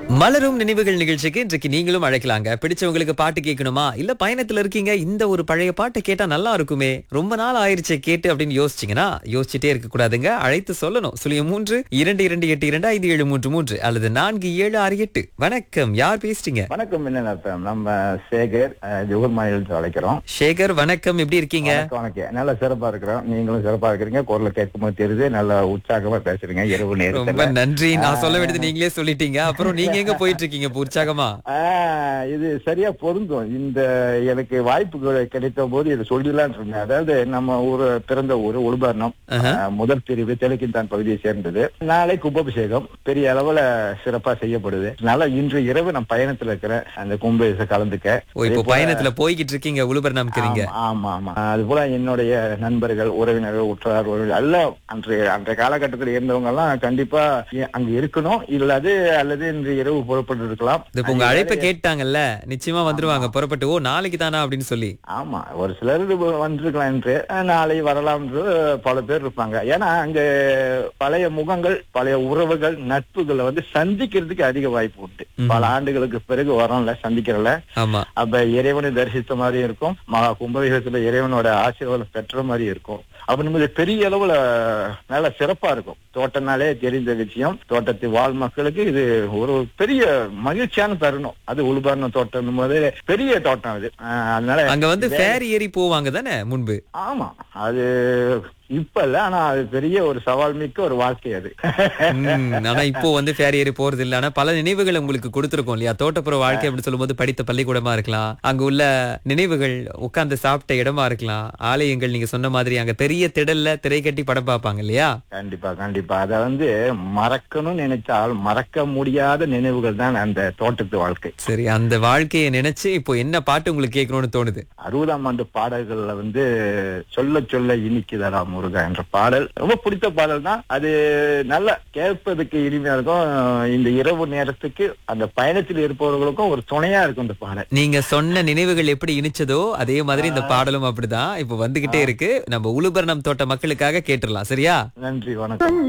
மலரும் நினைவுகள் நிகழ்ச்சிக்கு இன்றைக்கு நீங்களும் அழைக்கலாங்க பிடிச்சவங்களுக்கு பாட்டு கேட்கணுமா இல்ல பயணத்துல இருக்கீங்க இந்த ஒரு பழைய பாட்டை கேட்டா நல்லா இருக்குமே ரொம்ப நாள் ஆயிருச்சே கேட்டு அப்படின்னு யோசிச்சீங்கன்னா யோசிச்சுட்டே இருக்க கூடாதுங்க அழைத்து சொல்லணும் சுழிய மூன்று இரண்டு இரண்டு எட்டு இரண்டு ஐந்து ஏழு மூன்று மூன்று அல்லது நான்கு ஏழு ஆறு எட்டு வணக்கம் யார் பேசுறீங்க வணக்கம் என்ன அர்த்தம் நம்ம சேகர் அஹ், ஜோகர் மாநிலத்தில் அழைக்கிறோம் சேகர் வணக்கம் எப்படி இருக்கீங்க வணக்கம் வணக்கம் நல்லா சிறப்பா இருக்கிறோம் நீங்களும் சிறப்பா இருக்கிறீங்க குரலை கேட்கும்போது தெரியுது நல்லா உற்சாகமா பேசுறீங்க இரவு ரொம்ப நேரத்துல நன்றி நான் சொல்ல வேண்டியது நீங்களே சொல்லிட்டீங்க அப்புறம் நீங்க எங்க போயிட்டு இருக்கீங்க இப்ப உற்சாகமா ஆஹ், இது சரியா பொருந்தும் இந்த எனக்கு வாய்ப்பு கிடை- கிடைத்த போது இதை சொல்லலாம்னு இருந்தேன் அதாவது நம்ம ஊர் பிறந்த ஊர் உள்பர்ணம் முதல் பிரிவு தெலுக்கின்தான் பகுதியை சேர்ந்தது நாளை கும்பாபிஷேகம் பெரிய அளவுல சிறப்பா செய்யப்படுது அதனால இன்று இரவு நான் பயணத்துல இருக்கிறேன் அந்த கும்பாபிஷேகம் கலந்துக்க ஓ இப்போ பயணத்துல போய்கிட்டு இருக்கீங்க உளுபர் நமக்குறீங்க ஆமா, ஆமா ஆமா அது போல என்னுடைய நண்பர்கள் உறவினர்கள் உற்றார் உறவினர் எல்லாம் அன்றைய அன்றைய காலகட்டத்தில் இருந்தவங்க எல்லாம் கண்டிப்பா ஏ- அங்க இருக்கணும் இல்லாது அல்லது இன்று இரவு புறப்பட்டு இருக்கலாம் இது இப்ப உங்க அழைப்பை கேட்டாங்கல்ல நிச்சயமா வந்துருவாங்க புறப்பட்டு ஓ நாளைக்கு தானா அப்படின்னு சொல்லி ஆமா ஒரு சிலர் வந்திருக்கலாம் என்று அஹ், நாளை வரலாம் என்று பல பேர் இருப்பாங்க ஏன்னா அங்க பழைய முகங்கள் பழைய உறவுகள் நட்புகளை வந்து சந்திக்கிறதுக்கு அதிக வாய்ப்பு உண்டு பல ஆண்டுகளுக்கு பிறகு வரோம்ல சந்திக்கிறல ஆமா அப்ப இறைவனை தரிசித்த மாதிரி இருக்கும் மகா கும்பாபிஷேகத்துல இறைவனோட ஆசீர்வாதம் பெற்ற மாதிரி இருக்கும் அப்ப நமது பெரிய அளவுல நல்ல சிறப்பா இருக்கும் தோட்டம்னாலே தெரிந்த விஷயம் தோட்டத்து வாழ் மக்களுக்கு இது ஒரு பெரிய மகிழ்ச்சியான தருணம் அது உள்பரண தோட்டம் போது பெரிய தோட்டம் அது ஆஹ் அதனால அங்க வந்து ஃபேரி ஏறி போவாங்க தானே முன்பு ஆமா அது இப்ப இல்ல ஆனா அது பெரிய ஒரு சவால் மிக்க ஒரு வாழ்க்கை அது ம், ஆனா இப்போ வந்து ஃபேரி ஏறி போறது இல்ல ஆனா பல நினைவுகள் உங்களுக்கு கொடுத்திருக்கோம் இல்லையா தோட்டப்புற வாழ்க்கை அப்படின்னு சொல்லும்போது படித்த பள்ளிக்கூடமா இருக்கலாம் அங்க உள்ள நினைவுகள் உட்கார்ந்து சாப்பிட்ட இடமா இருக்கலாம் ஆலயங்கள் நீங்க சொன்ன மாதிரி அங்க பெரிய திடல்ல திரை கட்டி படம் பார்ப்பாங்க இல்லையா கண்டிப்பா கண்டிப்பா அத வந்து மறக்கணும்னு நினைச்சால் மறக்க முடியாத நினைவுகள் தான் அந்த தோட்டத்து வாழ்க்கை சரி அந்த வாழ்க்கையை நினைச்சு இப்போ என்ன பாட்டு உங்களுக்கு கேட்கணும்னு தோணுது அறுபதாம் ஆண்டு பாடல்கள்ல வந்து சொல்ல சொல்ல இனிக்குதடா முருகா என்ற பாடல் ரொம்ப பிடித்த பாடல் தான் அது நல்லா கேட்பதுக்கு இனிமையா இருக்கும் இந்த இரவு நேரத்துக்கு அந்த பயணத்தில் இருப்பவர்களுக்கும் ஒரு துணையா இருக்கும் இந்த பாடல் நீங்க சொன்ன நினைவுகள் எப்படி இனிச்சதோ அதே மாதிரி இந்த பாடலும் அப்படிதான் இப்போ வந்துகிட்டே இருக்கு நம்ம உளுபரணம் தோட்ட மக்களுக்காக கேட்டுடலாம் சரியா நன்றி வணக்கம்